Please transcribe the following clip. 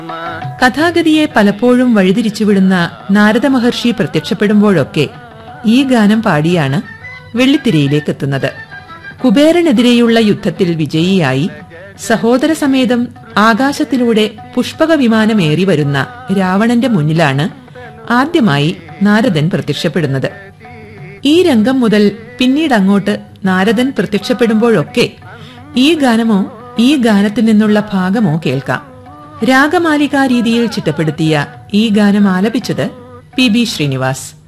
കഥാഗതിയെ പലപ്പോഴും വഴിതിരിച്ചുവിടുന്ന നാരദ മഹർഷി പ്രത്യക്ഷപ്പെടുമ്പോഴൊക്കെ ഈ ഗാനം പാടിയാണ് വെള്ളിത്തിരയിലേക്ക് എത്തുന്നത് കുബേരനെതിരെയുള്ള യുദ്ധത്തിൽ വിജയിയായി സഹോദരസമേതം ആകാശത്തിലൂടെ പുഷ്പക വിമാനമേറി വരുന്ന രാവണന്റെ മുന്നിലാണ് ആദ്യമായി നാരദൻ പ്രത്യക്ഷപ്പെടുന്നത് ഈ രംഗം മുതൽ പിന്നീട് അങ്ങോട്ട് നാരദൻ പ്രത്യക്ഷപ്പെടുമ്പോഴൊക്കെ ഈ ഗാനമോ ഈ ഗാനത്തിൽ നിന്നുള്ള ഭാഗമോ കേൾക്കാം രാഗമാലികാ രീതിയിൽ ചിട്ടപ്പെടുത്തിയ ഈ ഗാനം ആലപിച്ചത് പി ബി ശ്രീനിവാസ്